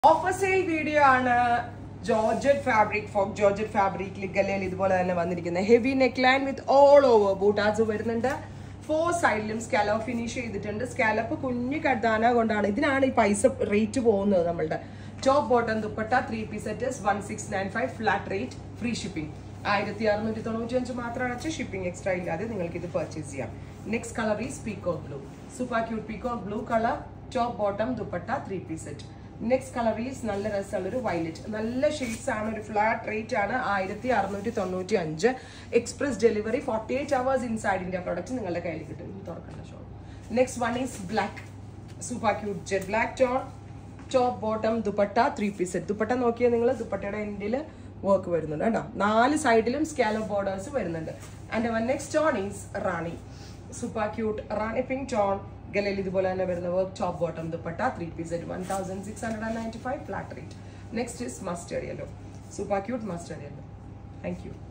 offer sale video ആണ് georgette fabric frock georgette fabric ഗലയിൽ ഇതുപോലെ തന്നെ വന്നിരിക്കുന്നത് heavy neckline with all over ബൂട്ടാസ് വരുന്നുണ്ട് ഫോർ സൈഡിലും സ്കാലപ്പ് ഫിനിഷ് ചെയ്തിട്ടുണ്ട് സ്കാലപ്പ് കുഞ്ഞു കട്ടാന കൊണ്ടാണ് ഇതിനാണ് ഈ പൈസ റേറ്റ് പോകുന്നത് നമ്മളുടെ top bottom dupatta three piece sets one six nine five flat rate free shipping ആയിരത്തി അറുന്നൂറ്റി തൊണ്ണൂറ്റി അഞ്ച് മാത്രം അടച്ച് ഷിപ്പിംഗ് എക്സ്ട്രാ ഇല്ലാതെ നിങ്ങൾക്ക് ഇത് പർച്ചേസ് ചെയ്യാം next colour is peacock blue super cute peacock blue colour top bottom dupatta three piece set next colour is നല്ല രസമുള്ള ഒരു വയലറ്റ് നല്ല ഷെയ്ഡ്സ് ആണ് ഒരു ഫ്ലാറ്റ് റേറ്റ് ആണ് ആയിരത്തി അറുന്നൂറ്റി തൊണ്ണൂറ്റി അഞ്ച് express delivery forty eight hours inside India product നിങ്ങളുടെ കയ്യിൽ കിട്ടും ഇനി തുറക്കേണ്ട ഷോ next one is black super cute jet black tone top bottom dupatta three piece set dupatta നോക്കിയാൽ നിങ്ങൾ ദുപ്പട്ടയുടെ എൻഡിൽ വർക്ക് വരുന്നുണ്ട് കേട്ടോ നാല് സൈഡിലും സ്കാലോ ബോർഡേഴ്സ് വരുന്നുണ്ട് and one next tone is rani super cute rani pink tone ഗലയിൽ ഇതുപോലെ തന്നെ വരുന്ന work top bottom dupatta three piece set one thousand six hundred and ninety five flat rate next is mustard yellow super cute mustard yellow thank U